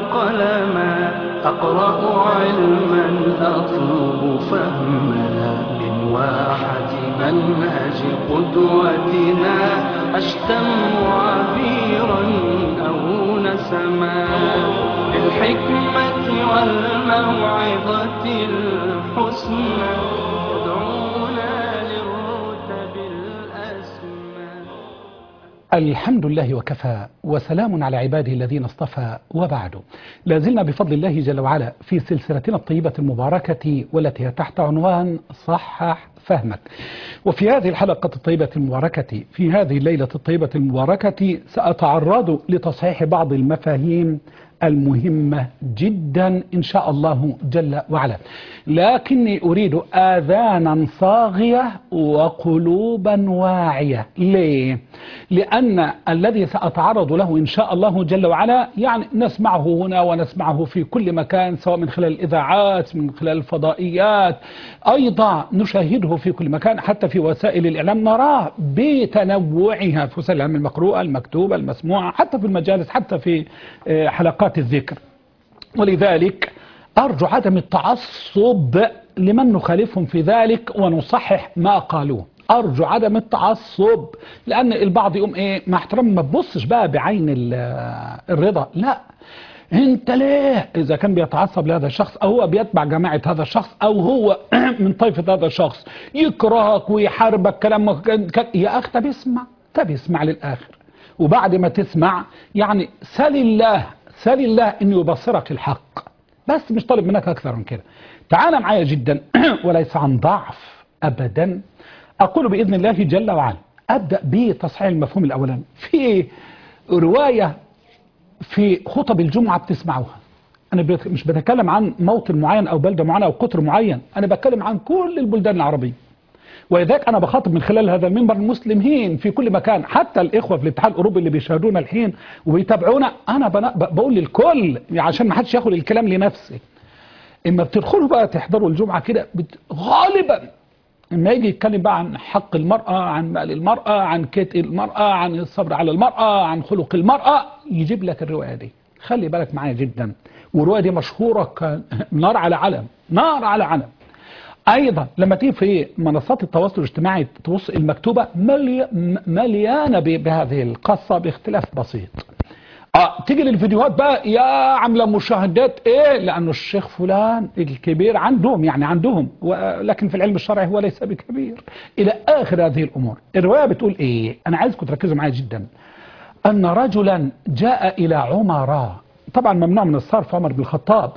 قلما أقرأ علما أطلب فهما من واحة منهج قدوتنا أشتم عبيرا أو نسما بالحكمة والموعظة الحسنى يدعونا للرتب الأسمى الحمد لله وكفى وسلام على عباده الذين اصطفى وبعد لازلنا بفضل الله جل وعلا في سلسلتنا الطيبة المباركة والتي هي تحت عنوان صحح فهمك وفي هذه الحلقة الطيبة المباركة في هذه الليلة الطيبة المباركة سأتعرض لتصحيح بعض المفاهيم المهمة جدا إن شاء الله جل وعلا لكني أريد آذانا صاغية وقلوبا واعية ليه؟ لأن الذي سأتعرض له إن شاء الله جل وعلا يعني نسمعه هنا ونسمعه في كل مكان سواء من خلال الإذاعات من خلال الفضائيات أيضا نشاهده في كل مكان حتى في وسائل الإعلام نراه بتنوعها في وسائل الإعلام المقروءة المكتوبة المسموعة حتى في المجالس حتى في آه، حلقات الذكر ولذلك أرجو عدم التعصب لمن نخالفهم في ذلك ونصحح ما قالوه أرجو عدم التعصب لأن البعض يقوم إيه مع احترام ما تبصش بقى بعين ال- الرضا لا انت ليه اذا كان بيتعصب لهذا الشخص او هو بيتبع جماعة هذا الشخص او هو من طائفة هذا الشخص يكرهك ويحاربك كلام كان- كان- يا اخ طب اسمع طب اسمع للاخر وبعد ما تسمع يعني سل الله سل الله ان يبصرك الحق بس مش طالب منك اكثر من كده تعال معايا جدا وليس عن ضعف ابدا اقول باذن الله جل وعلا ابدا بتصحيح المفهوم الاولاني في روايه في خطب الجمعه بتسمعوها انا بت- مش بتكلم عن موطن معين او بلده معينه او قطر معين انا بتكلم عن كل البلدان العربيه ولذلك انا بخاطب من خلال هذا المنبر المسلمين في كل مكان حتى الاخوه في الاتحاد الاوروبي اللي بيشاهدونا الحين وبيتابعونا انا بنا- ب- بقول للكل عشان ما حدش ياخد الكلام لنفسه اما بتدخلوا بقى تحضروا الجمعه كده بت... غالبا اما يجي يتكلم بقى عن حق المراه عن مال المراه عن كتء المراه عن الصبر على المراه عن خلق المراه يجيب لك الروايه دي خلي بالك معايا جدا والروايه دي مشهوره ك... نار على علم نار على علم ايضا لما تيجي في منصات التواصل الاجتماعي تبص المكتوبه ملي... م- مليانه ب- بهذه القصه باختلاف بسيط اه تيجي للفيديوهات بقى يا عامله مشاهدات ايه لانه الشيخ فلان الكبير عندهم يعني عندهم ولكن في العلم الشرعي هو ليس بكبير الى اخر هذه الامور الروايه بتقول ايه انا عايزكم تركزوا معايا جدا ان رجلا جاء الى عمر طبعا ممنوع من الصرف عمر بن الخطاب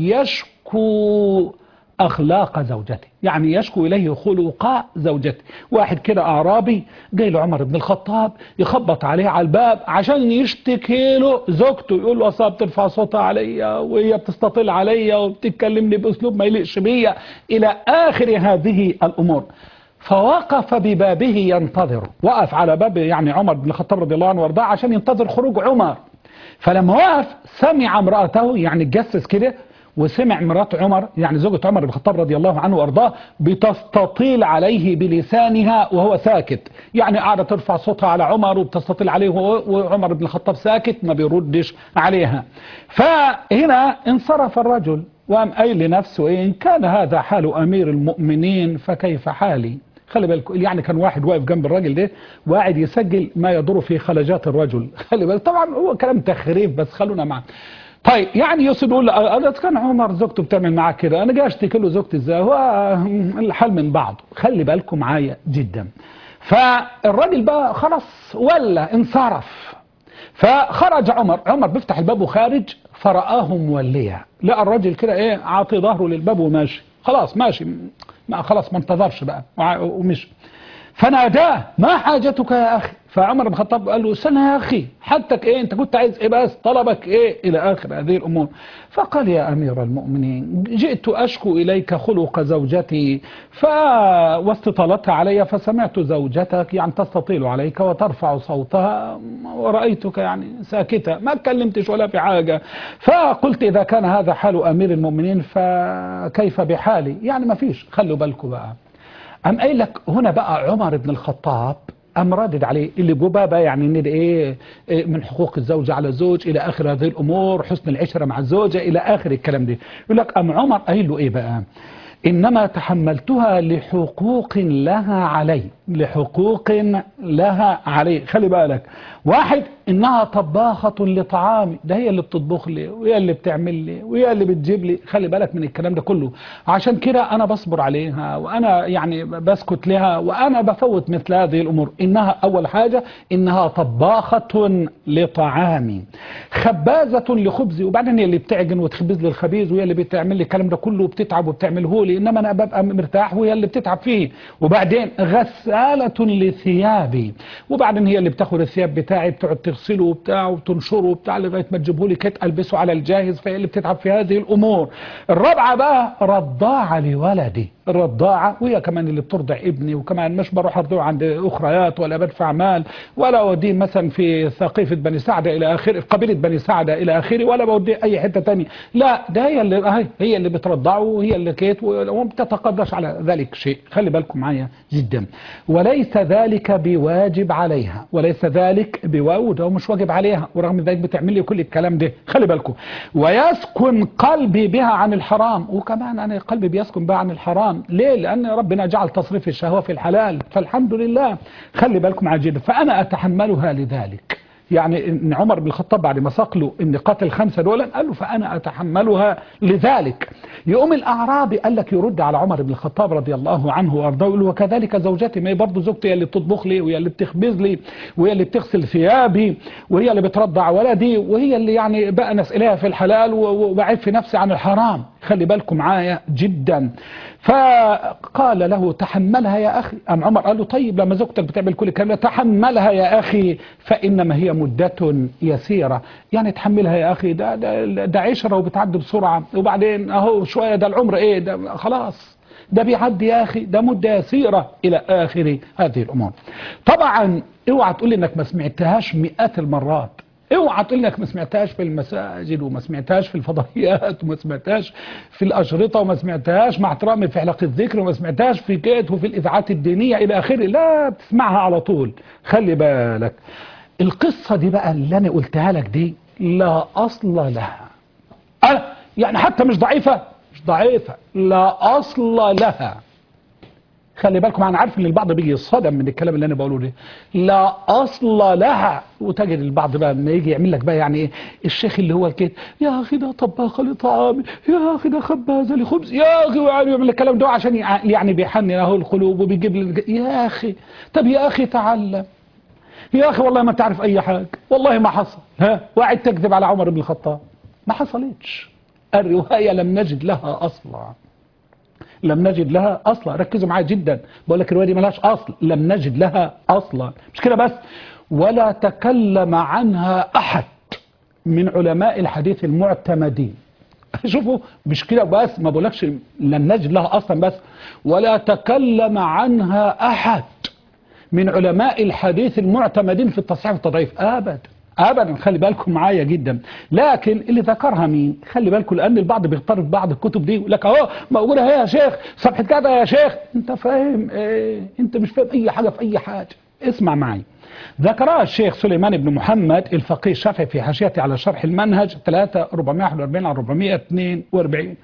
يشكو أخلاق زوجته يعني يشكو إليه خلق زوجته واحد كده أعرابي جاي لعمر بن الخطاب يخبط عليه على الباب عشان يشتكي له زوجته يقول له أصلا بترفع صوتها عليا وهي بتستطيل عليا وبتتكلمني بأسلوب ما يليقش بيا إلى آخر هذه الأمور فوقف ببابه ينتظر وقف على باب يعني عمر بن الخطاب رضي الله عنه وارضاه عشان ينتظر خروج عمر فلما وقف سمع امرأته يعني اتجسس كده وسمع مرات عمر يعني زوجة عمر بن الخطاب رضي الله عنه وارضاه بتستطيل عليه بلسانها وهو ساكت يعني قاعدة ترفع صوتها على عمر وبتستطيل عليه وهو- وعمر بن الخطاب ساكت ما بيردش عليها فهنا انصرف الرجل وقام قايل لنفسه إيه إن كان هذا حال أمير المؤمنين فكيف حالي خلي بالك يعني كان واحد واقف جنب الراجل ده وقاعد يسجل ما يدور في خلجات الرجل خلي بالك طبعا هو كلام تخريف بس خلونا معاه طيب يعني يقصد يقول انا كان عمر زوجته بتعمل معاه كده انا جاي اشتكي له زوجتي ازاي هو الحال من بعض خلي بالكم معايا جدا فالراجل بقى خلاص ولا انصرف فخرج عمر عمر بيفتح الباب وخارج فرآه موليا لقى الراجل كده ايه عاطي ظهره للباب وماشي خلاص ماشي ما خلاص ما انتظرش بقى وع- ومشي فناداه ما حاجتك يا اخي فعمر بن الخطاب قال له استنى يا اخي حاجتك ايه انت كنت عايز ايه بس طلبك ايه الى اخر هذه الامور فقال يا امير المؤمنين جئت اشكو اليك خلق زوجتي ف واستطالتها علي فسمعت زوجتك يعني تستطيل عليك وترفع صوتها ورأيتك يعني ساكتة ما اتكلمتش ولا في حاجة فقلت إذا كان هذا حال أمير المؤمنين فكيف بحالي يعني ما فيش خلوا بالكم بقى أم قايل لك هنا بقى عمر بن الخطاب قام رادد عليه اللي جواه بقى يعني ان ده ايه إيه من حقوق الزوجة على الزوج الى اخر هذه الامور حسن العشرة مع الزوجة الى اخر الكلام ده يقول لك ام عمر قايل له ايه بقى إنما تحملتها لحقوق لها علي لحقوق لها علي خلي بالك واحد إنها طباخة لطعامي ده هي اللي بتطبخ لي وهي اللي بتعمل لي وهي اللي بتجيب لي خلي بالك من الكلام ده كله عشان كده أنا بصبر عليها وأنا يعني بسكت لها وأنا بفوت مثل هذه الأمور إنها أول حاجة إنها طباخة لطعامي خبازة لخبزي وبعدين هي اللي بتعجن وتخبز لي الخبيز وهي اللي بتعمل لي الكلام ده كله وبتتعب وبتعمله لي إنما أنا ببقى مرتاح وهي اللي بتتعب فيه وبعدين غسالة لثيابي وبعدين هي اللي بتاخد الثياب بتاعي بتقعد تغسله وبتاع وتنشره وبتاع لغايه ما تجيبه لي كده البسه على الجاهز فهي اللي بتتعب في هذه الامور الرابعه بقى رضاعه لولدي الرضاعة وهي كمان اللي بترضع ابني وكمان مش بروح ارضعه عند اخريات ولا بدفع مال ولا اوديه مثلا في ثقيفة بني سعدة الى اخره في قبيلة بني سعدة الى اخره ولا بوديه اي حتة تانية لا ده هي اللي هي, هي اللي بترضعه وهي اللي كيت وما بتتقدرش على ذلك شيء خلي بالكم معايا جدا وليس ذلك بواجب عليها وليس ذلك بواجب ده مش واجب عليها ورغم ذلك بتعمل لي كل الكلام ده خلي بالكم ويسكن قلبي بها عن الحرام وكمان انا قلبي بيسكن بها عن الحرام ليه لأن ربنا جعل تصريف الشهوة في الحلال فالحمد لله خلي بالكم عجيب فأنا أتحملها لذلك يعني ان عمر بن الخطاب بعد ما ساق له ان قتل خمسه دولا قال له فانا اتحملها لذلك يقوم الاعرابي قال لك يرد على عمر بن الخطاب رضي الله عنه وارضاه يقول له وكذلك زوجتي ما هي برضه زوجتي هي اللي بتطبخ لي وهي اللي بتخبز لي وهي اللي بتغسل ثيابي وهي اللي بترضع ولدي وهي اللي يعني بقى نسألها في الحلال وبعيد في نفسي عن الحرام خلي بالكم معايا جدا فقال له تحملها يا أخي أم عمر قال له طيب لما زوجتك بتعمل كل الكلام ده تحملها يا أخي فإنما هي مدة يسيرة يعني تحملها يا أخي ده, ده, ده عشرة وبتعدي بسرعة وبعدين أهو شوية ده العمر إيه ده خلاص ده بيعدي يا أخي ده مدة يسيرة إلى آخر هذه الأمور طبعا اوعى تقول انك ما سمعتهاش مئات المرات اوعى تقول لك ما سمعتهاش في المساجد وما سمعتهاش في الفضائيات وما سمعتهاش في الأشرطة وما سمعتهاش مع احترامي في حلقة الذكر وما سمعتهاش في كيت وفي الإذاعات الدينية إلى آخره لا بتسمعها على طول خلي بالك القصة دي بقى اللي أنا قلتها لك دي لا أصل لها أه يعني حتى مش ضعيفة مش ضعيفة لا أصل لها خلي بالكم انا عارف ان البعض بيجي يصدم من الكلام اللي انا بقوله ده لا اصل لها وتجد البعض بقى لما يجي يعمل لك بقى يعني ايه الشيخ اللي هو الكيت يا اخي ده طباخه لطعامي يا اخي ده خبازه لخبز يا اخي ويعني يعمل الكلام ده عشان يعني بيحنن اهو القلوب وبيجيب لي يا اخي طب يا اخي تعلم يا اخي والله ما تعرف اي حاجه والله ما حصل ها وقعد تكذب على عمر بن الخطاب ما حصلتش الروايه لم نجد لها اصلا لم نجد لها اصلا ركزوا معايا جدا بقول لك الروايه دي ملهاش اصل لم نجد لها اصلا مش كده بس ولا تكلم عنها احد من علماء الحديث المعتمدين شوفوا مش كده بس ما بقولكش لم نجد لها اصلا بس ولا تكلم عنها احد من علماء الحديث المعتمدين في التصحيح والتضعيف ابدا ابدا خلي بالكم معايا جدا لكن اللي ذكرها مين خلي بالكم لان البعض بيختار في بعض الكتب دي يقول لك اهو موجوده اهي يا شيخ صفحه كذا يا شيخ انت فاهم ايه انت مش فاهم اي حاجه في اي حاجه اسمع معي ذكرها الشيخ سليمان بن محمد الفقيه الشافعي في حاشيته على شرح المنهج 3 441 على 442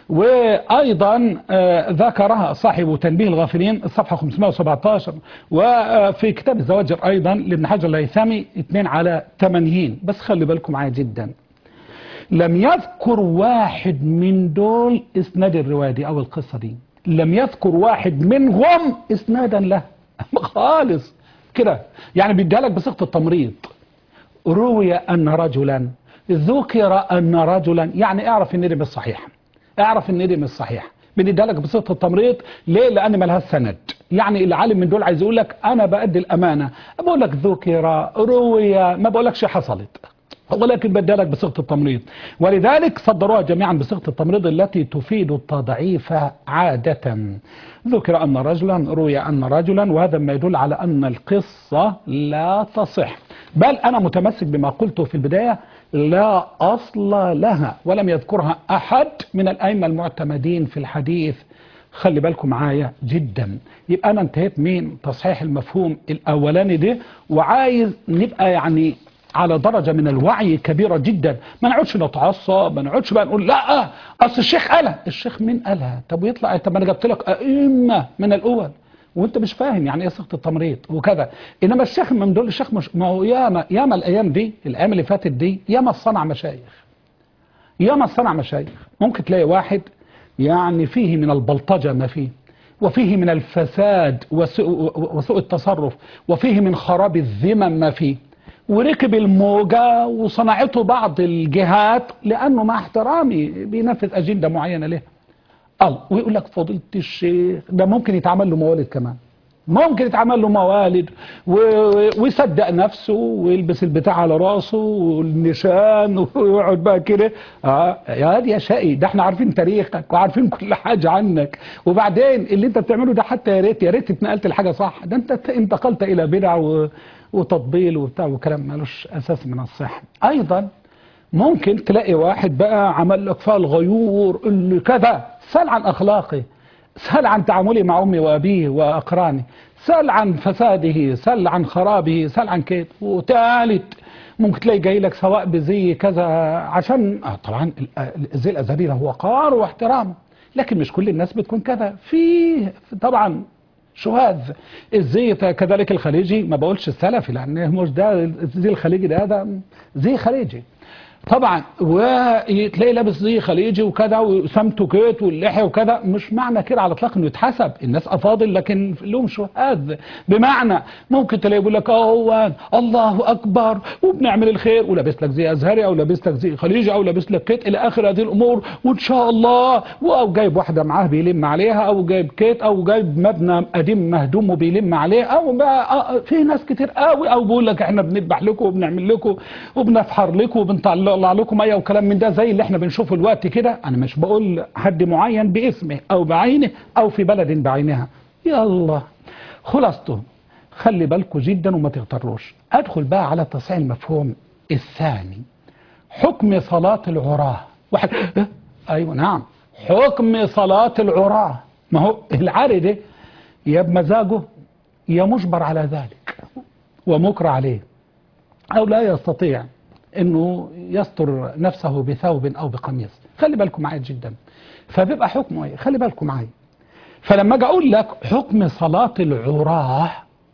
وأيضا ذكرها صاحب تنبيه الغافلين الصفحة 517 وفي كتاب الزواجر أيضا لابن حجر الهيثمي 2 على 80 بس خلي بالكم معايا جدا لم يذكر واحد من دول اسناد الرواية دي أو القصة دي لم يذكر واحد منهم اسنادا له خالص كده يعني بيديها لك بصيغه التمريض روي ان رجلا ذكر ان رجلا يعني اعرف ان دي مش صحيحه اعرف ان دي مش صحيحه بنديها لك بصيغه التمريض ليه لان مالهاش سند يعني العالم من دول عايز يقول لك انا بادي الامانه بقول لك ذكر روي ما بقولكش حصلت ولكن بدي لك بصيغه التمريض ولذلك صدروها جميعا بصيغه التمريض التي تفيد التضعيف عاده ذكر أن رجلا روي أن رجلا وهذا ما يدل على أن القصة لا تصح بل أنا متمسك بما قلته في البداية لا أصل لها ولم يذكرها أحد من الأئمة المعتمدين في الحديث خلي بالكم معايا جدا يبقى انا انتهيت من تصحيح المفهوم الاولاني ده وعايز نبقى يعني على درجة من الوعي كبيرة جدا ما نقعدش نتعصب ما نقعدش بقى نقول لا اصل الشيخ قالها الشيخ مين قالها طب ويطلع طب انا جبت لك ائمه من الاول وانت مش فاهم يعني ايه صيغه التمريض وكذا انما الشيخ من دول الشيخ مش ما هو ياما ياما الايام دي الايام اللي فاتت دي ياما صنع مشايخ ياما صنع مشايخ ممكن تلاقي واحد يعني فيه من البلطجه ما فيه وفيه من الفساد وسوء, وسوء التصرف وفيه من خراب الذمم ما فيه وركب الموجة وصنعته بعض الجهات لأنه مع احترامي بينفذ أجندة معينة له الله ويقول لك فضيلة الشيخ ده ممكن يتعمل له موالد كمان ممكن يتعمل له موالد و- ويصدق نفسه ويلبس البتاع على راسه والنشان ويقعد بقى كده اه يا واد يا شقي ده احنا عارفين تاريخك وعارفين كل حاجه عنك وبعدين اللي انت بتعمله ده حتى يا ريت يا ريت اتنقلت لحاجه صح ده انت انتقلت الى بدع و- وتطبيل وبتاع وكلام مالوش اساس من الصحه ايضا ممكن تلاقي واحد بقى عمل لك فيها الغيور اللي كذا سال عن اخلاقي سال عن تعاملي مع امي وابيه واقراني سال عن فساده سال عن خرابه سال عن كده وثالث ممكن تلاقي جاي لك سواء بزي كذا عشان آه طبعا ال- آه الزي الازهري له وقار واحترام لكن مش كل الناس بتكون كذا في طبعا شواذ الزي كذلك الخليجي ما بقولش السلفي لان مش ده الزي الخليجي ده ده زي خليجي طبعا وتلاقي لابس زي خليجي وكذا وسمته كيت واللحيه وكذا مش معنى كده على الاطلاق انه يتحسب الناس افاضل لكن لهم شهاد بمعنى ممكن تلاقي يقول لك اه هو الله اكبر وبنعمل الخير ولابس لك زي ازهري او لابس لك زي خليجي او لابس لك كيت الى اخر هذه الامور وان شاء الله او جايب واحده معاه بيلم عليها او جايب كيت او جايب مبنى قديم مهدوم وبيلم عليه او بقى آه في ناس كتير قوي او بيقول لك احنا بنذبح لكم وبنعمل لكم وبنفحر لكم وبنطلع لكم ايه وكلام من ده زي اللي احنا بنشوفه الوقت كده انا مش بقول حد معين باسمه او بعينه او في بلد بعينها يلا خلاصته خلي بالكم جدا وما تغتروش ادخل بقى على تصحيح المفهوم الثاني حكم صلاة العراة واحد اه؟ ايوه نعم حكم صلاة العراة ما هو العاري ده يا بمزاجه يا مجبر على ذلك ومكر عليه او لا يستطيع انه يستر نفسه بثوب او بقميص خلي بالكم معايا جدا فبيبقى حكمه ايه خلي بالكم معايا فلما اجي اقول لك حكم صلاة العراة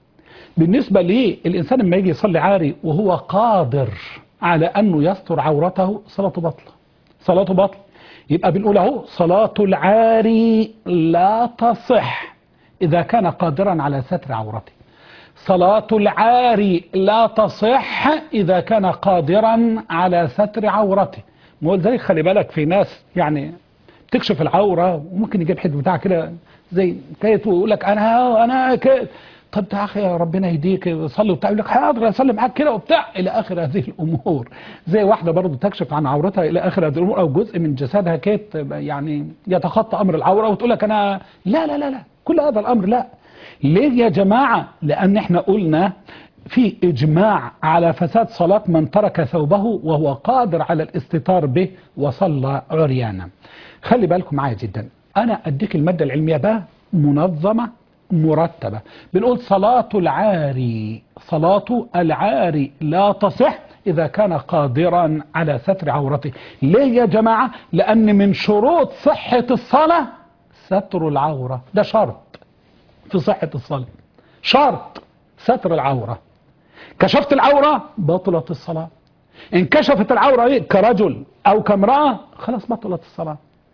بالنسبة لي الانسان لما يجي يصلي عاري وهو قادر على انه يستر عورته صلاته بطلة صلاته بطلة يبقى بنقول اهو صلاة العاري لا تصح اذا كان قادرا على ستر عورته صلاة العاري لا تصح إذا كان قادرا على ستر عورته ولذلك خلي بالك في ناس يعني تكشف العورة وممكن يجيب حد بتاع كده زي كيت ويقول لك أنا أنا كيت طب يا أخي ربنا يهديك صلي وبتاع يقول لك حاضر أصلي معاك كده وبتاع إلى آخر هذه الأمور زي واحدة برضه تكشف عن عورتها إلى آخر هذه الأمور أو جزء من جسدها كيت يعني يتخطى أمر العورة وتقول لك أنا لا لا لا لا كل هذا الأمر لا ليه يا جماعة لأن احنا قلنا في إجماع على فساد صلاة من ترك ثوبه وهو قادر على الاستتار به وصلى عريانا خلي بالكم معايا جدا أنا أديك المادة العلمية بقى منظمة مرتبة بنقول صلاة العاري صلاة العاري لا تصح إذا كان قادرا على ستر عورته ليه يا جماعة لأن من شروط صحة الصلاة ستر العورة ده شرط في صحة الصلاة شرط ستر العورة كشفت العورة بطلت الصلاة إن كشفت العورة إيه؟ كرجل أو كامرأة خلاص بطلت الصلاة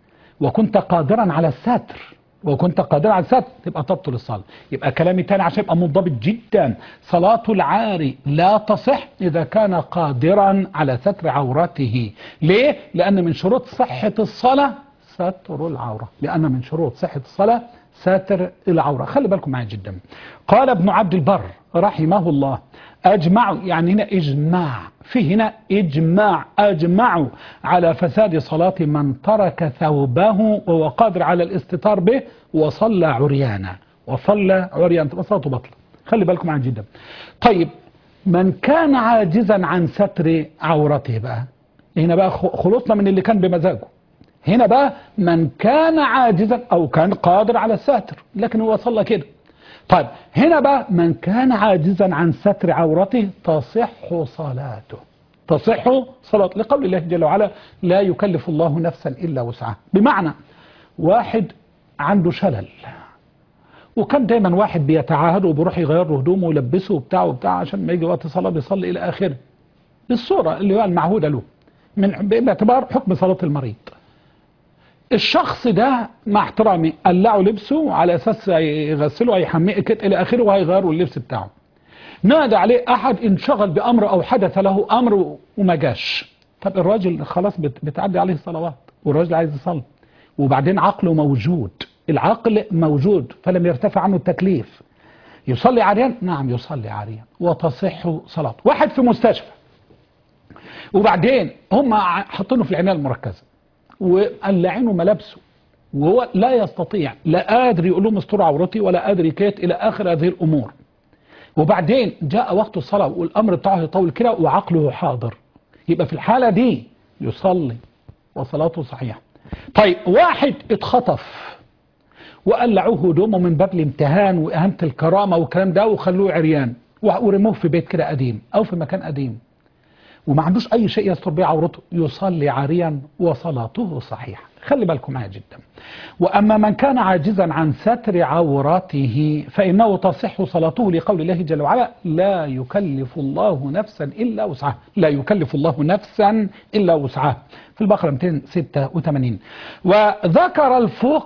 وكنت قادرا على الستر وكنت قادرا على الستر تبقى تبطل الصلاة يبقى كلامي تاني عشان يبقى منضبط جدا صلاة العاري لا تصح إذا كان قادرا على ستر عورته ليه؟ لأن من شروط صحة الصلاة ستر العورة لأن من شروط صحة الصلاة ساتر العورة خلي بالكم معايا جدا قال ابن عبد البر رحمه الله أجمعوا يعني هنا إجماع في هنا إجماع أجمعوا على فساد صلاة من ترك ثوبه وهو قادر على الاستتار به وصلى عريانا وصلى عريانا تبقى صلاته بطلة خلي بالكم معايا جدا طيب من كان عاجزا عن ستر عورته بقى هنا بقى خلصنا من اللي كان بمزاجه هنا بقى من كان عاجزا او كان قادر على الستر لكن هو صلى كده طيب هنا بقى من كان عاجزا عن ستر عورته تصح صلاته تصح صلاة لقول الله جل وعلا لا يكلف الله نفسا إلا وسعها بمعنى واحد عنده شلل وكان دايما واحد بيتعاهد وبيروح يغير له هدومه ويلبسه وبتاع وبتاع عشان ما يجي وقت الصلاة بيصلي إلى آخره بالصورة اللي هو المعهودة له من باعتبار حكم صلاة المريض الشخص ده مع احترامي قلعوا لبسه على اساس يغسله هيحميه كده الى اخره وهيغيروا اللبس بتاعه نادى عليه احد انشغل بامر او حدث له امر وما جاش طب الراجل خلاص بت- بتعدي عليه الصلوات والراجل عايز يصلي وبعدين عقله موجود العقل موجود فلم يرتفع عنه التكليف يصلي عريان نعم يصلي عريان وتصح صلاته واحد في مستشفى وبعدين هم حاطينه في العنايه المركزه وقلعينه ملابسه وهو لا يستطيع لا قادر يقول لهم استروا عورتي ولا قادر يكيت الى اخر هذه الامور وبعدين جاء وقت الصلاه والامر بتاعه يطول كده وعقله حاضر يبقى في الحاله دي يصلي وصلاته صحيحه طيب واحد اتخطف وقلعوه هدومه من باب الامتهان واهانه الكرامه والكلام ده وخلوه عريان ورموه في بيت كده قديم او في مكان قديم وما عندوش اي شيء يستر به عورته يصلي عاريا وصلاته صحيحه خلي بالكم معايا جدا واما من كان عاجزا عن ستر عورته فانه تصح صلاته لقول الله جل وعلا لا يكلف الله نفسا الا وسعها لا يكلف الله نفسا الا وسعها في البقره 286 وذكر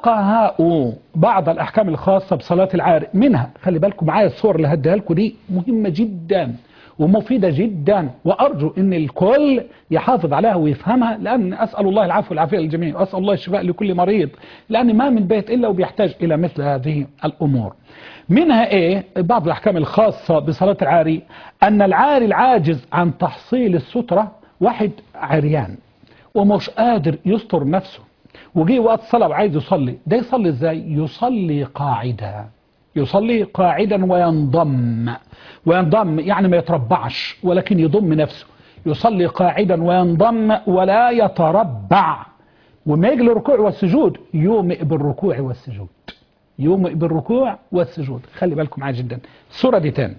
الفقهاء بعض الاحكام الخاصه بصلاه العاري منها خلي بالكم معايا الصور اللي هديها لكم دي مهمه جدا ومفيدة جدا وأرجو أن الكل يحافظ عليها ويفهمها لأن أسأل الله العفو والعافية للجميع وأسأل الله الشفاء لكل مريض لأن ما من بيت إلا وبيحتاج إلى مثل هذه الأمور منها إيه بعض الأحكام الخاصة بصلاة العاري أن العاري العاجز عن تحصيل السترة واحد عريان ومش قادر يستر نفسه وجي وقت الصلاة وعايز يصلي ده يصلي ازاي يصلي قاعدا يصلي قاعدا وينضم وينضم يعني ما يتربعش ولكن يضم نفسه يصلي قاعدا وينضم ولا يتربع وما يجي الركوع والسجود يومئ بالركوع والسجود يومئ بالركوع والسجود خلي بالكم معايا جدا السورة دي تاني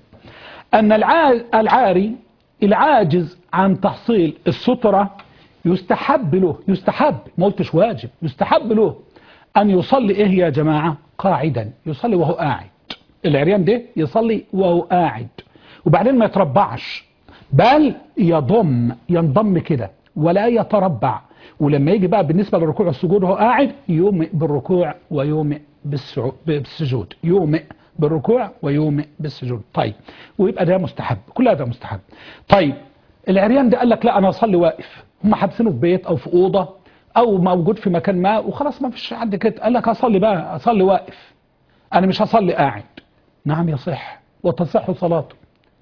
أن العا- العاري العاجز عن تحصيل السترة يستحب له يستحب ما قلتش واجب يستحب له أن يصلي إيه يا جماعة قاعدا يصلي وهو قاعد العريان ده يصلي وهو قاعد وبعدين ما يتربعش بل يضم ينضم كده ولا يتربع ولما يجي بقى بالنسبة للركوع والسجود وهو قاعد يومئ بالركوع ويومئ بالسعو- بالسجود يومئ بالركوع ويومئ بالسجود طيب ويبقى ده مستحب كل هذا مستحب طيب العريان ده قال لك لا انا اصلي واقف هم حابسينه في بيت او في اوضه او موجود في مكان ما وخلاص ما فيش حد كده قال لك اصلي بقى اصلي واقف انا مش هصلي قاعد نعم يصح وتصح صلاته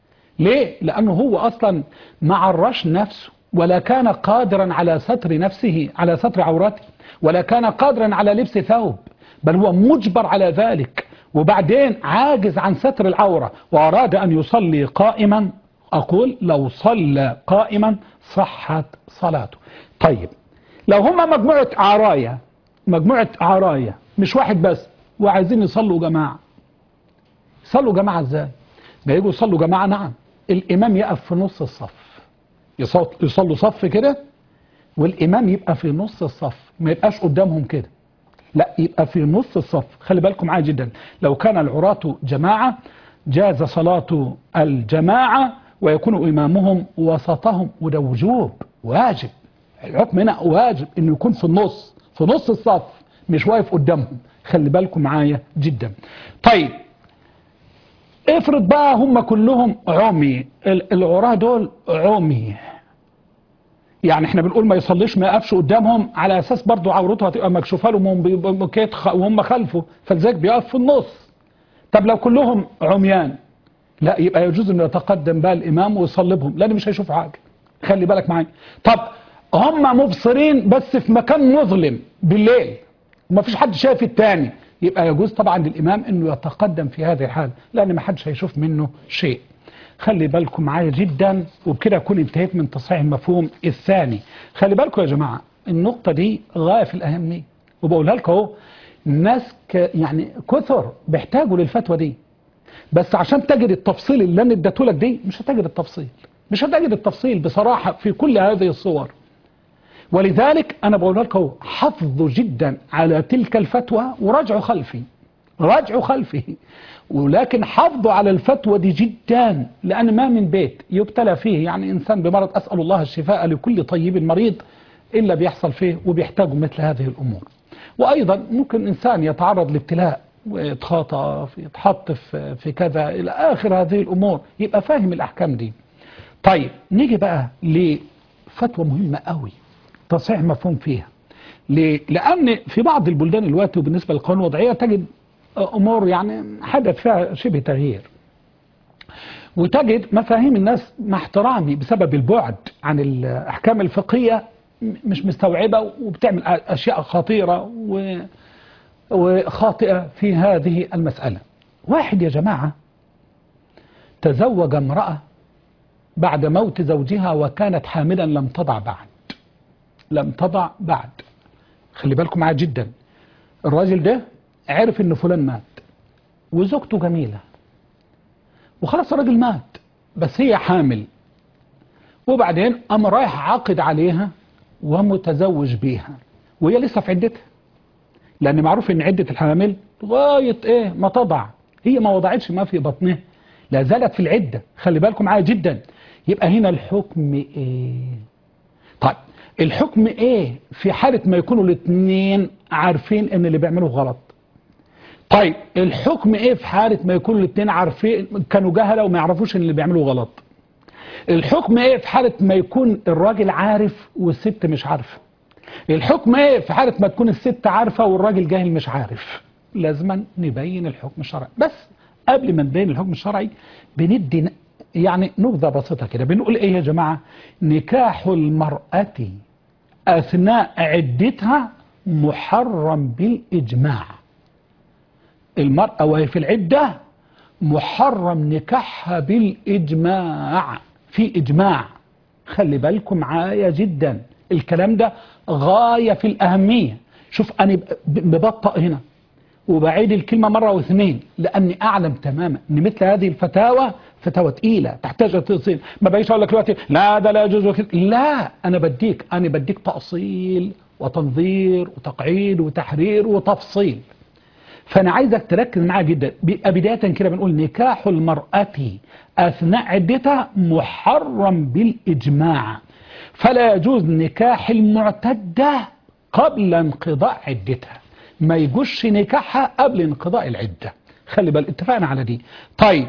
ليه لانه هو اصلا ما عرش نفسه ولا كان قادرا على ستر نفسه على ستر عورته ولا كان قادرا على لبس ثوب بل هو مجبر على ذلك وبعدين عاجز عن ستر العورة وأراد أن يصلي قائما أقول لو صلى قائما صحت صلاته طيب لو هما مجموعة عرايا مجموعة عرايا مش واحد بس وعايزين يصلوا جماعة يصلوا جماعة ازاي ما يجوا يصلوا جماعة نعم الإمام يقف في نص الصف يصل- يصلوا صف كده والإمام يبقى في نص الصف ما يبقاش قدامهم كده لا يبقى في نص الصف خلي بالكم معايا جدا لو كان العراة جماعة جاز صلاة الجماعة ويكون إمامهم وسطهم وده وجوب واجب الحكم هنا واجب انه يكون في النص في نص الصف مش واقف قدامهم خلي بالكم معايا جدا طيب افرض بقى هم كلهم عمي ال- العراة دول عمي يعني احنا بنقول ما يصليش ما يقفش قدامهم على اساس برضو عورته هتبقى مكشوفه لهم وهم بي- بكيت خ- وهم خلفه فلذلك بيقف في النص طب لو كلهم عميان لا يبقى يجوز انه يتقدم بقى الامام ويصلي بهم لان مش هيشوف حاجه خلي بالك معايا طب هم مبصرين بس في مكان مظلم بالليل وما فيش حد شايف التاني يبقى يجوز طبعا للامام انه يتقدم في هذه الحال لان ما حدش هيشوف منه شيء خلي بالكم معايا جدا وبكده اكون انتهيت من تصحيح المفهوم الثاني خلي بالكم يا جماعه النقطة دي غاية في الأهمية وبقولها لك اهو الناس ك يعني كثر بيحتاجوا للفتوى دي بس عشان تجد التفصيل اللي انا اديته لك دي مش هتجد التفصيل مش هتجد التفصيل بصراحة في كل هذه الصور ولذلك انا بقول لك اهو حافظوا جدا على تلك الفتوى وراجعوا خلفي راجعوا خلفي ولكن حافظوا على الفتوى دي جدا لان ما من بيت يبتلى فيه يعني انسان بمرض اسال الله الشفاء لكل طيب مريض الا بيحصل فيه وبيحتاجوا مثل هذه الامور وايضا ممكن انسان يتعرض لابتلاء ويتخاطف يتحط في في كذا الى اخر هذه الامور يبقى فاهم الاحكام دي طيب نيجي بقى لفتوى مهمه قوي تصحيح مفهوم فيها ليه؟ لأن في بعض البلدان الوقت وبالنسبة للقوانين الوضعية تجد أمور يعني حدث فيها شبه تغيير وتجد مفاهيم الناس مع احترامي بسبب البعد عن الأحكام الفقهية مش مستوعبة وبتعمل أشياء خطيرة و- وخاطئة في هذه المسألة واحد يا جماعة تزوج امرأة بعد موت زوجها وكانت حاملا لم تضع بعد لم تضع بعد خلي بالكم معاه جدا الراجل ده عرف ان فلان مات وزوجته جميلة وخلاص الراجل مات بس هي حامل وبعدين قام رايح عاقد عليها ومتزوج بيها وهي لسه في عدتها لان معروف ان عدة الحامل لغاية ايه ما تضع هي ما وضعتش ما في بطنها لا زالت في العدة خلي بالكم معايا جدا يبقى هنا الحكم ايه طيب الحكم ايه في حالة ما يكونوا الاثنين عارفين ان اللي بيعملوه غلط طيب الحكم ايه في حالة ما يكونوا الاثنين عارفين كانوا جهلة وما يعرفوش ان اللي بيعملوه غلط الحكم ايه في حالة ما يكون الراجل عارف والست مش عارفة الحكم ايه في حالة ما تكون الست عارفة والراجل جاهل مش عارف لازما نبين الحكم الشرعي بس قبل ما نبين الحكم الشرعي بندي ن- يعني نبذة بسيطة كده بنقول ايه يا جماعة نكاح المرأة أثناء عدتها محرم بالإجماع المرأة وهي في العدة محرم نكاحها بالإجماع في إجماع خلي بالكم معايا جدا الكلام ده غاية في الأهمية شوف أنا ب- ببطأ هنا وبعيد الكلمة مرة واثنين لأني أعلم تماما أن مثل هذه الفتاوى فتاوى تقيلة تحتاج تفصيل ما بقيش أقول لك دلوقتي لا ده لا يجوز وكذا لا أنا بديك أنا بديك تأصيل وتنظير وتقعيد وتحرير وتفصيل فأنا عايزك تركز معايا جدا بيبقى بداية كده بنقول نكاح المرأة أثناء عدتها محرم بالإجماع فلا يجوز نكاح المعتدة قبل انقضاء عدتها ما يجوزش نكاحها قبل انقضاء العدة خلي بال اتفقنا على دي طيب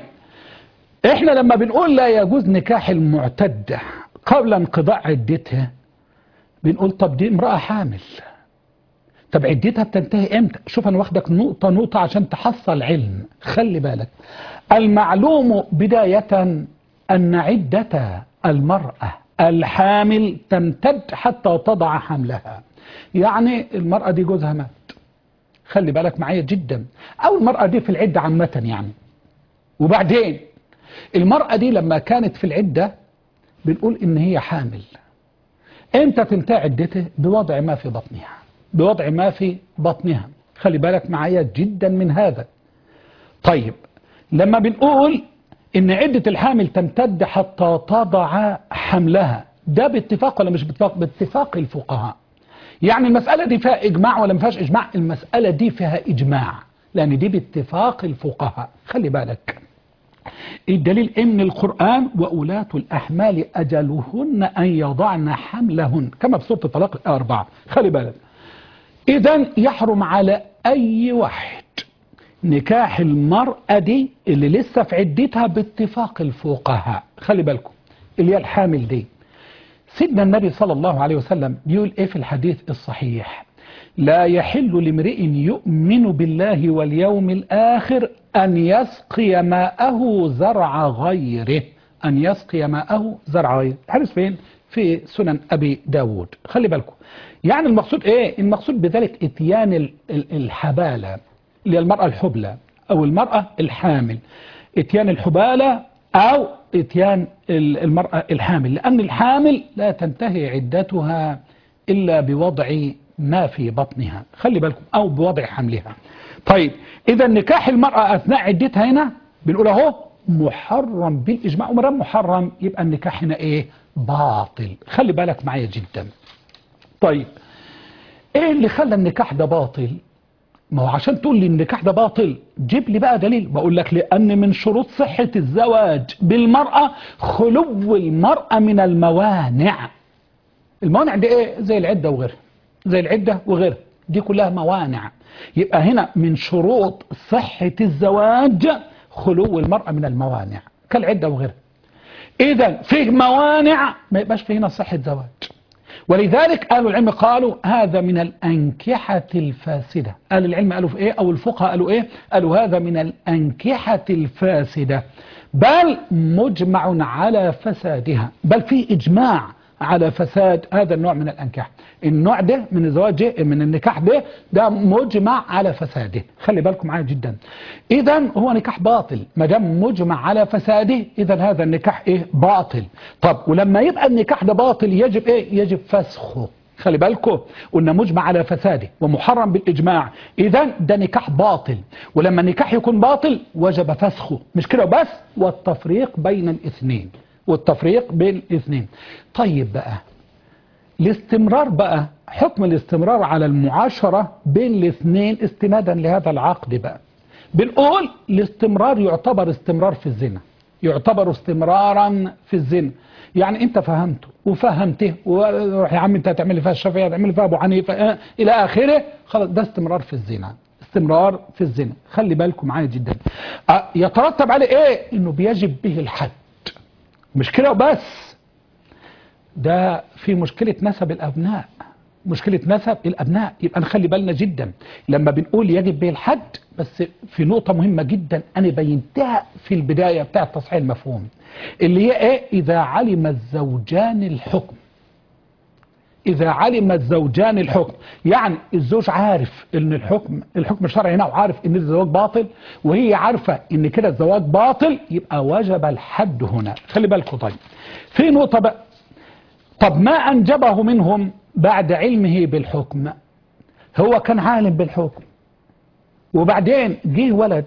احنا لما بنقول لا يجوز نكاح المعتدة قبل انقضاء عدتها بنقول طب دي امرأة حامل طب عدتها بتنتهي امتى شوف انا واخدك نقطة نقطة عشان تحصل علم خلي بالك المعلوم بداية ان عدة المرأة الحامل تمتد حتى تضع حملها يعني المرأة دي جوزها مات خلي بالك معايا جدا او المرأة دي في العدة عامة يعني وبعدين المرأة دي لما كانت في العدة بنقول ان هي حامل امتى تنتهي عدته بوضع ما في بطنها بوضع ما في بطنها خلي بالك معايا جدا من هذا طيب لما بنقول ان عدة الحامل تمتد حتى تضع حملها ده باتفاق ولا مش باتفاق باتفاق الفقهاء يعني المسألة دي فيها إجماع ولا ما فيهاش إجماع المسألة دي فيها إجماع لأن دي باتفاق الفقهاء خلي بالك الدليل ان القرآن وأولاة الأحمال أجلهن أن يضعن حملهن كما في سورة الطلاق الآية 4 خلي بالك إذا يحرم على أي واحد نكاح المرأة دي اللي لسه في عدتها باتفاق الفقهاء خلي بالكم اللي هي الحامل دي سيدنا النبي صلى الله عليه وسلم بيقول ايه في الحديث الصحيح لا يحل لامرئ يؤمن بالله واليوم الآخر أن يسقي ماءه زرع غيره أن يسقي ماءه زرع غيره الحديث فين؟ في سنن أبي داود خلي بالكم يعني المقصود إيه؟ المقصود بذلك إتيان ال- ال- الحبالة للمرأة الحبلى أو المرأة الحامل إتيان الحبالة أو إتيان ال- المرأة الحامل لأن الحامل لا تنتهي عدتها إلا بوضع ما في بطنها خلي بالكم أو بوضع حملها طيب إذا نكاح المرأة أثناء عدتها هنا بنقول أهو محرم بالإجماع ومرام محرم يبقى النكاح هنا إيه باطل خلي بالك معايا جدا طيب إيه اللي خلى النكاح ده باطل ما هو عشان تقول لي النكاح ده باطل جيب لي بقى دليل بقول لك لأن من شروط صحة الزواج بالمرأة خلو المرأة من الموانع الموانع دي ايه زي العدة وغيرها زي العدة وغيرها دي كلها موانع يبقى هنا من شروط صحة الزواج خلو المرأة من الموانع كالعدة وغيرها إذا فيه موانع ما يبقاش فيه هنا صحة زواج ولذلك أهل العلم قالوا هذا من الأنكحة الفاسدة أهل العلم قالوا في إيه أو الفقهاء قالوا إيه قالوا هذا من الأنكحة الفاسدة بل مجمع على فسادها بل في إجماع على فساد هذا النوع من الأنكحة النوع ده من الزواج ده- من النكاح ده ده مجمع على فساده خلي بالكم معايا جدا إذا هو نكاح باطل ما دام مجمع على فساده إذا هذا النكاح إيه باطل طب ولما يبقى النكاح ده باطل يجب إيه يجب فسخه خلي بالكم قلنا مجمع على فساده ومحرم بالإجماع إذا ده نكاح باطل ولما النكاح يكون باطل وجب فسخه مش كده بس والتفريق بين الاثنين والتفريق بين الاثنين طيب بقى الاستمرار بقى حكم الاستمرار على المعاشرة بين الاثنين استنادا لهذا العقد بقى بنقول الاستمرار يعتبر استمرار في الزنا يعتبر استمرارا في الزنا يعني انت فهمته وفهمته وروح يا عم انت هتعمل لي فيها الشافعي هتعمل لي فيها ابو حنيفه اه الى اخره خلاص ده استمرار في الزنا استمرار في الزنا خلي بالكم معايا جدا اه يترتب عليه ايه انه بيجب به الحد مش كده وبس ده في مشكلة نسب الأبناء مشكلة نسب الأبناء يبقى نخلي بالنا جدا لما بنقول يجب به الحد بس في نقطة مهمة جدا أنا بينتهى في البداية بتاع تصحيح المفهوم اللي هي إيه إذا علم الزوجان الحكم إذا علم الزوجان الحكم يعني الزوج عارف إن الحكم الحكم الشرعي هنا وعارف إن الزواج باطل وهي عارفة إن كده الزواج باطل يبقى وجب الحد هنا خلي بالكم طيب في نقطة بقى طب ما أنجبه منهم بعد علمه بالحكم هو كان عالم بالحكم وبعدين جه ولد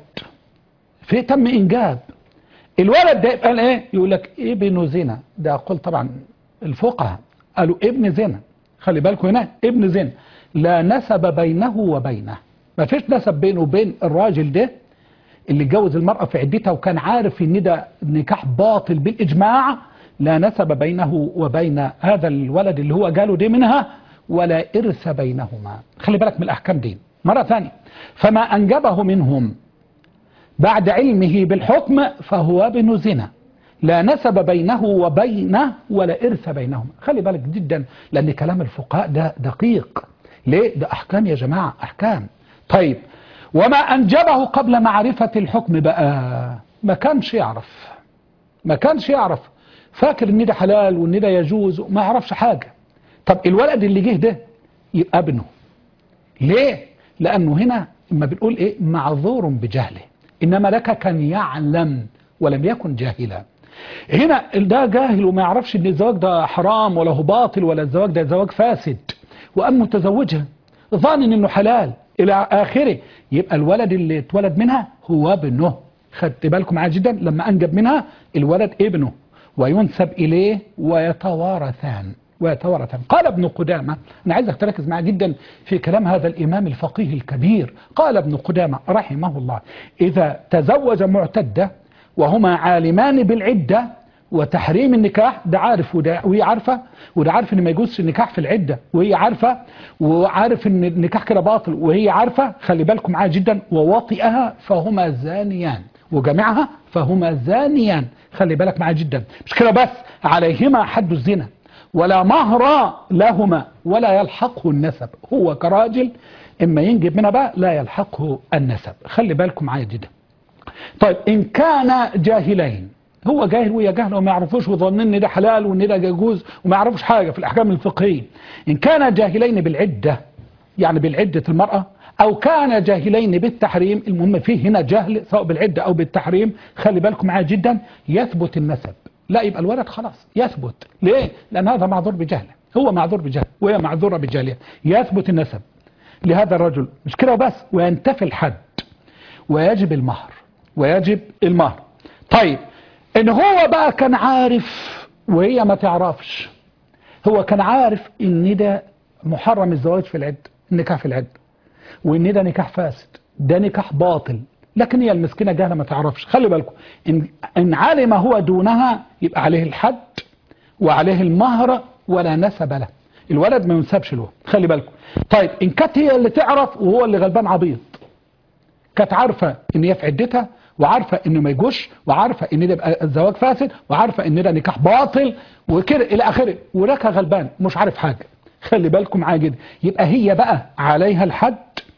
في تم إنجاب الولد ده يبقى ايه يقول لك ابن زنا ده قول طبعا الفقهاء قالوا ابن زنا خلي بالكم هنا ابن زنا لا نسب بينه وبينه ما فيش نسب بينه وبين الراجل ده اللي جوز المرأة في عدتها وكان عارف ان ده نكاح باطل بالإجماع لا نسب بينه وبين هذا الولد اللي هو جاله دي منها ولا إرث بينهما خلي بالك من الأحكام دي مرة ثانية فما أنجبه منهم بعد علمه بالحكم فهو ابن زنا لا نسب بينه وبينه ولا إرث بينهما خلي بالك جدا لأن كلام الفقهاء ده دقيق ليه ده أحكام يا جماعة أحكام طيب وما أنجبه قبل معرفة الحكم بقى ما كانش يعرف ما كانش يعرف فاكر ان ده حلال وان ده يجوز ما يعرفش حاجة طب الولد اللي جه ده يبقى ابنه ليه لانه هنا ما بنقول ايه معذور بجهله انما لك كان يعلم ولم يكن جاهلا هنا ده جاهل وما يعرفش ان الزواج ده حرام ولا هو باطل ولا الزواج ده زواج فاسد وأم متزوجها ظان انه حلال الى اخره يبقى الولد اللي اتولد منها هو ابنه خدت بالكم معاه جدا لما انجب منها الولد ابنه وينسب اليه ويتوارثان ويتوارثان قال ابن قدامة أنا عايزك تركز معي جدا في كلام هذا الإمام الفقيه الكبير قال ابن قدامة رحمه الله إذا تزوج معتدة وهما عالمان بالعدة وتحريم النكاح ده عارف وده وهي عارفة وده عارف ان ما يجوزش النكاح في العدة وهي عارفة وعارف ان النكاح كده باطل وهي عارفة خلي بالكم معايا جدا ووطئها فهما زانيان وجميعها فهما زانيان خلي بالك معايا جدا مش كده بس عليهما حد الزنا ولا مهر لهما ولا يلحقه النسب هو كراجل اما ينجب منها بقى لا يلحقه النسب خلي بالكم معايا جدا طيب ان كان جاهلين هو جاهل وهي جاهله وما يعرفوش وظنين ان ده حلال وان ده يجوز وما يعرفوش حاجه في الاحكام الفقهيه ان كان جاهلين بالعده يعني بالعده المراه او كان جاهلين بالتحريم المهم فيه هنا جهل سواء بالعده او بالتحريم خلي بالكم معايا جدا يثبت النسب لا يبقى الولد خلاص يثبت ليه لان هذا معذور بجهله هو معذور بجهل وهي معذورة بجهلها يثبت النسب لهذا الرجل مش كده وبس وينتفي الحد ويجب المهر ويجب المهر طيب ان هو بقى كان عارف وهي ما تعرفش هو كان عارف ان ده محرم الزواج في العد النكاح في العد وان ده نكاح فاسد ده نكاح باطل لكن هي المسكينة جهلة ما تعرفش خلي بالكم إن, إن علم هو دونها يبقى عليه الحد وعليه المهر ولا نسب له الولد ما ينسبش له خلي بالكم طيب إن كانت هي اللي تعرف وهو اللي غلبان عبيط كانت عارفة إن هي في عدتها وعارفة إنه ما يجوش وعارفة إن ده يبقى الزواج فاسد وعارفة إن ده نكاح باطل وكده إلى آخره وراكها غلبان مش عارف حاجة خلي بالكم معايا جدا يبقى هي بقى عليها الحد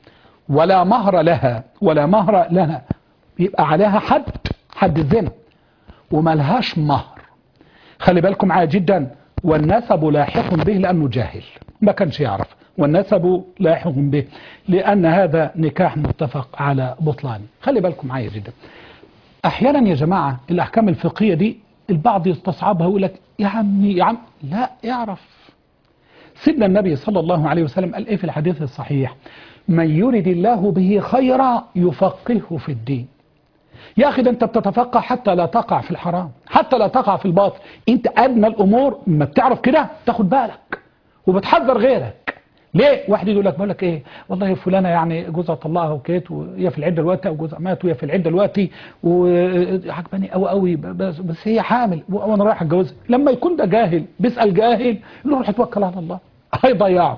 ولا مهر لها ولا مهر لها يبقى عليها حد حد الزنا وملهاش مهر خلي بالكم معايا جدا والنسب لاحق به لأنه جاهل ما كانش يعرف والنسب لاحق به لأن هذا نكاح متفق على بطلانه خلي بالكم معايا جدا أحيانا يا جماعة الأحكام الفقهية دي البعض يستصعبها ويقول لك يا عمي يا عم لا يعرف سيدنا النبي صلى الله عليه وسلم قال ايه في الحديث الصحيح من يرد الله به خيرا يفقهه في الدين يا أخي ده أنت بتتفقه حتى لا تقع في الحرام حتى لا تقع في الباطل أنت أدنى الأمور ما بتعرف كده تاخد بالك وبتحذر غيرك ليه واحد يقول لك بقول لك ايه والله فلانه يعني جوزها طلقها وكيت وهي في العده دلوقتي او جوزها مات وهي في العده دلوقتي وعجباني قوي قوي بس, بس هي حامل وانا رايح اتجوزها لما يكون ده جاهل بيسال جاهل يقول له روح اتوكل على الله هيضيعه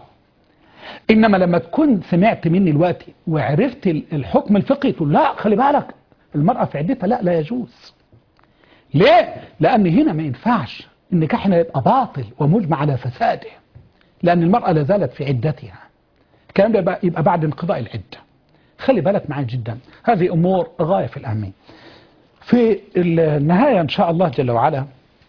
انما لما تكون سمعت مني دلوقتي وعرفت الحكم الفقهي تقول لا خلي بالك المرأة في عدتها لا لا يجوز ليه؟ لأن هنا ما ينفعش النكاح هنا يبقى باطل ومجمع على فساده لأن المرأة لا زالت في عدتها الكلام ده يبقى, يبقى بعد انقضاء العدة خلي بالك معي جدا هذه أمور غاية في الأهمية في النهاية إن شاء الله جل وعلا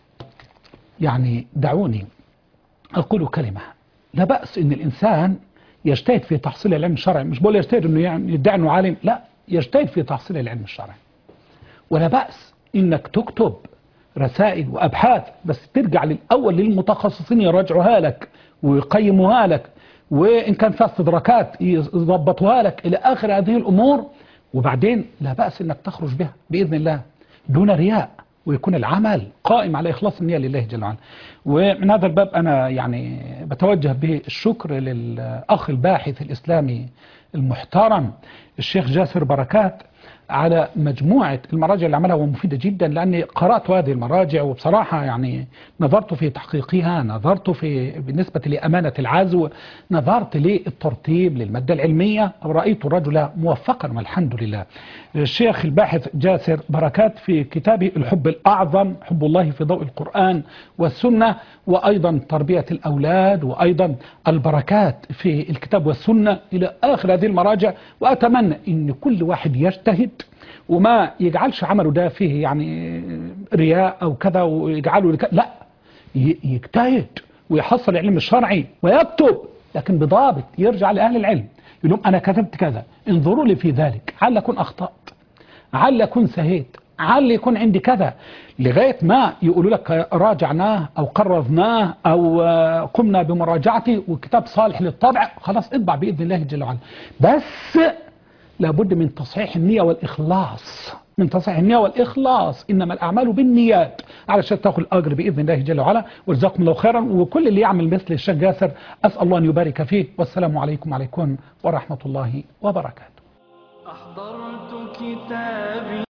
يعني دعوني أقول كلمة لا بأس إن الإنسان يجتهد في تحصيل العلم الشرعي مش بقول يجتهد إنه يعني يدعي إنه عالم لا يجتهد في تحصيل العلم الشرعي ولا بأس إنك تكتب رسائل وأبحاث بس ترجع للأول للمتخصصين يراجعوها لك ويقيموها لك وإن كان فيها استدراكات يضبطوها لك إلى آخر هذه الأمور وبعدين لا بأس إنك تخرج بها بإذن الله دون رياء ويكون العمل قائم على إخلاص النية لله جل وعلا ومن هذا الباب أنا يعني بتوجه بالشكر للأخ الباحث الإسلامي المحترم الشيخ جاسر بركات على مجموعة المراجع اللي عملها ومفيدة جدا لأني قرأت هذه المراجع وبصراحة يعني نظرت في تحقيقها نظرت في بالنسبة لأمانة العزو نظرت للترتيب للمادة العلمية رأيت الرجل موفقا والحمد لله الشيخ الباحث جاسر بركات في كتابه الحب الأعظم حب الله في ضوء القرآن والسنة وأيضا تربية الأولاد وأيضا البركات في الكتاب والسنة إلى آخر هذه المراجع وأتمنى أن كل واحد يجتهد وما يجعلش عمله ده فيه يعني رياء أو كذا ويجعله لك لا يجتهد ويحصل العلم الشرعي ويكتب لكن بضابط يرجع لأهل العلم يقول لهم أنا كتبت كذا انظروا لي في ذلك عل أكون أخطأت عل أكون سهيت عل يكون عندي كذا لغاية ما يقولوا لك راجعناه أو قرضناه أو قمنا بمراجعته وكتاب صالح للطبع خلاص اطبع بإذن الله جل وعلا بس لابد من تصحيح النية والإخلاص من تصحيح النية والإخلاص إنما الأعمال بالنيات علشان تاخذ الأجر بإذن الله جل وعلا وجزاكم الله خيرا وكل اللي يعمل مثل الشيخ جاسر أسأل الله أن يبارك فيه والسلام عليكم وعليكم ورحمة الله وبركاته أحضرت كتابي